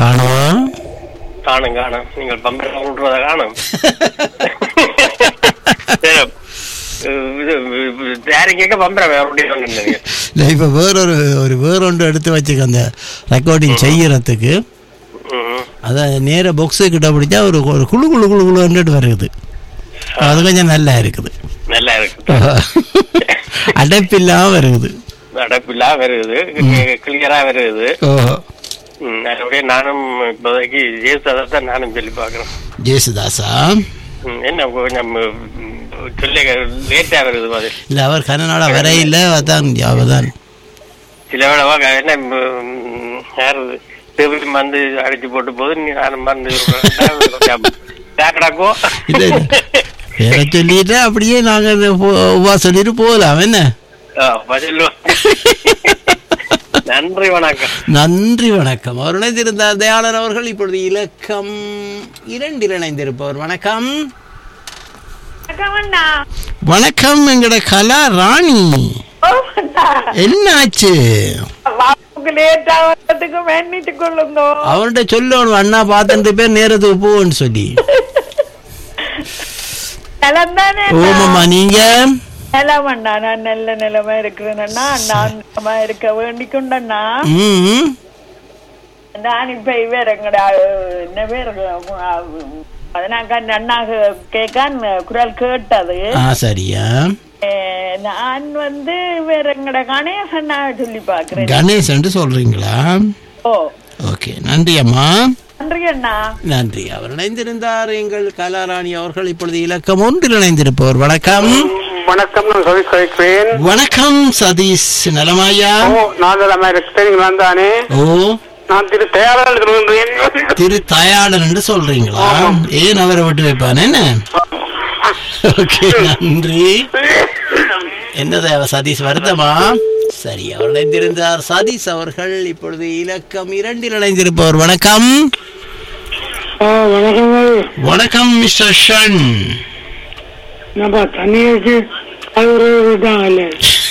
காணுமா காணும் காணும் நீங்கள் பம்பரை விடுறத காணும் சரி, இது யாரும் கேட்க பம்பரை விடுவாங்க இல்லை இப்போ வேறொரு ஒரு வேறொன்று எடுத்து வச்சுக்க அந்த ரெக்கார்டிங் செய்யறதுக்கு அதை நேர பாக்ஸு கிட்ட பிடிச்சா ஒரு ஒரு குழு குழு குழு குழுன்ட்டு வருது அது கொஞ்சம் நல்லா இருக்குது நல்லா இருக்கு அடைப்பில்லாம வருது அடப்பில்லா வருது கிளியரா வருது ஓஹோ ம், அதோடய நானும் இப்போதைக்கு ஜேசுதாஸ் தான் நானும் சொல்லி பார்க்குறேன் ஜேசுதாஸா என்ன கொஞ்சம் ம், சொல்ல லேட்டா வருது மாதிரி இல்லை அவர் கனநாடா வரையில் அதான் அவதான் சில வேளை என்ன ம், யாரு தேவி மருந்து அடிச்சு போட்டு போது நீ நானும் மருந்து கேக்கடாக்கோ இல்லை இல்லை வேற சொல்லிட்டு அப்படியே நாங்கள் உவா சொல்லிட்டு போகலாம் என்ன பதில் நன்றி வணக்கம் நன்றி வணக்கம் அவர் இணைந்திருந்தார் தயாளர் அவர்கள் இப்பொழுது இலக்கம் இரண்டில் இணைந்திருப்பவர் வணக்கம் வணக்கம்ண்ணா. வணக்கம் எங்கட கலா ராணி ஓமண்ணா. என்ன ஆச்சு பாப்புக்கு late ஆவறதுக்கு மன்னிச்சு கொள்ளுங்க. அவர்கிட்ட சொல்லணும் அண்ணா பார்த்துட்டு பேர் நேரத்துக்கு போன்னு சொல்லி நலம்தானே அண்ணா? ஓமம்மா நீங்க நலமண்ணா, நான் நல்ல நிலைமை இருக்கிறேன்னா நான் நலமா இருக்க வேண்டிக்கொண்டண்ணா ம் நான் இப்ப இவர் எங்கட என்ன பேர் அதனாக்கா அண்ணா கேட்கான் குரல் கேட்டது ஆ சரியா அஹ், நான் வந்து வேற எங்கட கணேசண்ணா சொல்லி பாக்குறேன் கணேசன் சொல்றீங்களா ஓ ஓகே நன்றி அம்மா நன்றி அண்ணா நன்றி அவர் இணைந்திருந்தார் எங்கள் கலாராணி அவர்கள் இப்பொழுது இலக்கம் ஒன்றில் இணைந்திருப்பவர் வணக்கம் வணக்கம் நான் சதீஷ் கழிக்கிறேன் வணக்கம் சதீஷ் நலமாயா ஓ நான் தான் இருக்கிறேன் நீங்கள் வந்தானே ஓ நான் திரு தயாராக இருக்கிறேன் திரு தயாளன் என்று சொல்றீங்களா ஏன் அவரை விட்டு வைப்பான் என்ன ஓகே நன்றி என்ன தேவை சதீஷ் வருத்தமா சரி அவர் இணைந்திருந்தார் சதீஷ் அவர்கள் இப்பொழுது இலக்கம் இரண்டில் இணைந்திருப்பவர் வணக்கம் வணக்கம் வணக்கம் மிஸ்டர் ஷன் நம்ம தண்ணி வச்சு அது தான் இல்லை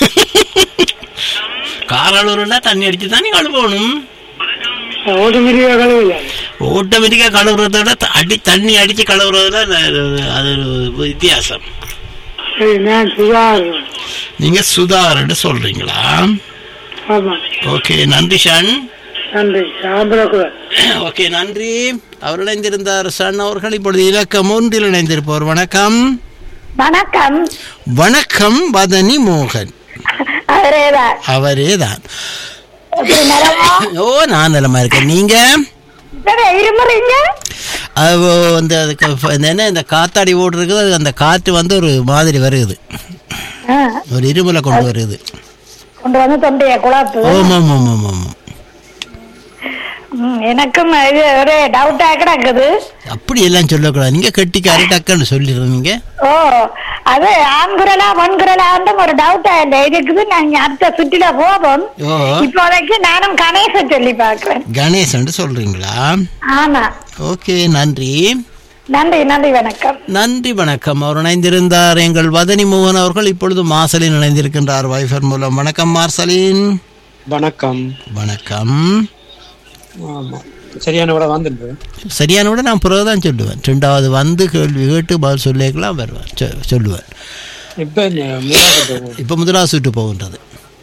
காரலூர்னா தண்ணி அடிச்சு தானே கழுவணும் ஆட்டோமேட்டிக்காக கழுவில்லை ஆட்டோமேட்டிக்கா கழுவுறத விட த- அடி தண்ணி அடிச்சு கழுவுறதுல ந- அது ஒரு வித்தியாசம் சரி நான் சுதா இருக்கேன் நீங்க சுதாகர்னு சொல்றீங்களா ஆமாம் ஓகே நன்றி ஷன் நன்றி சாப்பிடக்கூடாது ஓகே நன்றி அவர் இணைந்திருந்தார் சன் அவர்கள் இப்பொழுது இலக்கம் ஒன்றில் இணைந்திருப்பவர் வணக்கம் வணக்கம் வணக்கம் வதனி மோகன் அவரேதான் அவரே தான் எப்படி நலமா ஓ நான் நலமா இருக்கேன் நீங்க சரி, இருமுறீங்க அது அந்த அதுக்கு ஃப- இந்த என்ன இந்த காத்தாடி ஓடுறது அது அந்த காற்று வந்து ஒரு மாதிரி வருது ஆ, ஒரு இருமலை கொண்டு வருது கொண்டு வந்து தொண்டைய குழப்பு ஓம் ஓம் ஓம் ஓம் ஓம் ம், எனக்கும் இது ஒரே டவுட்டா கிடக்குது அப்படி எல்லாம் சொல்லக்கூடாது நீங்க கெட்டிக்காரி டக்குன்னு சொல்லிடுறீங்க ஓ அது ஆண்குரலா பெண்குரலான்னு ஒரு டவுட்டா இல்ல இருக்குது நாங்க அடுத்த சுற்றில போவோம் ஓ இப்போதைக்கு நானும் கணேச சொல்லி பாக்குறேன் கணேசன் சொல்றீங்களா ஆமா ஓகே நன்றி நன்றி நன்றி வணக்கம் நன்றி வணக்கம் அவர் இணைந்திருந்தார் எங்கள் வதனி மோகன் அவர்கள் இப்பொழுது மார்சலின் இணைந்திருக்கின்றார் வைஃபர் மூலம் வணக்கம் மார்சலின் வணக்கம் வணக்கம் ஆமாம் சரியான விட வந்துட்டு சரியான விட நான் பிறகு தான் சொல்லுவேன் ரெண்டாவது வந்து கேள்வி கேட்டு பதில் சொல்லிக்கலாம் வருவேன் சொ- சொல்லுவேன் இப்போ மூணாவது இப்போ முதலாவது சுட்டு போகின்றது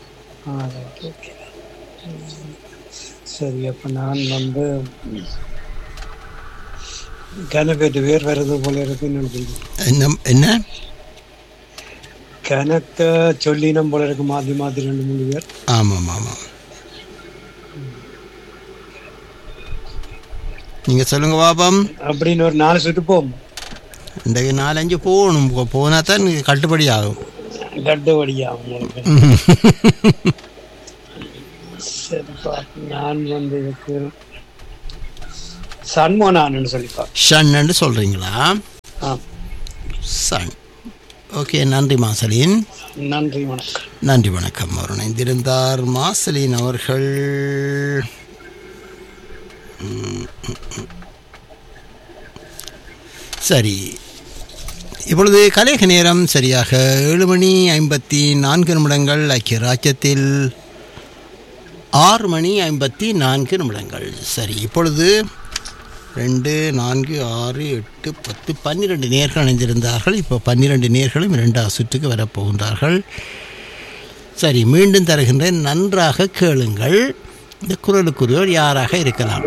சரி அப்போ நான் வந்து கணக்கு வேர் வருது போல இருக்குன்னு நினைக்கிறேன். என்ன என்ன கணக்க சொல்லினம் போல இருக்கு மாதிரி மாதிரி ரெண்டு மூணு பேர் ஆமாம் ஆமாம் நீங்கள் சொல்லுங்க பாப்பம் அப்படின்னு ஒரு நாலு சுட்டு போகும் இன்றைக்கு நாலஞ்சு போகணும் போனால் தான் கட்டுப்படி ஆகும் லட்டு வடியா உங்களுக்கு சரிப்பா நான் வந்து இதுக்கு சண்முகனான்னு சொல்லிப்பா ஷன்னு சொல்கிறீங்களா ஆ சன் ஓகே நன்றி மாசலின் நன்றி வணக்கம் நன்றி வணக்கம் அவர் இணைந்திருந்தார் மாசலின் அவர்கள் ம், ம், ம். சரி இப்பொழுது கலேக நேரம் சரியாக ஏழு மணி ஐம்பத்தி நான்கு நிமிடங்கள் ஐக்கிய ராஜ்யத்தில் ஆறு மணி ஐம்பத்தி நான்கு நிமிடங்கள் சரி இப்பொழுது ரெண்டு நான்கு ஆறு எட்டு பத்து பன்னிரெண்டு நேர்கள் இணைந்திருந்தார்கள் இப்போ பன்னிரெண்டு நேர்களும் இரண்டாவது சுற்றுக்கு வரப்போகின்றார்கள் சரி மீண்டும் தருகின்றேன் நன்றாக கேளுங்கள் இந்த குரலுக்குரியவர் யாராக இருக்கலாம்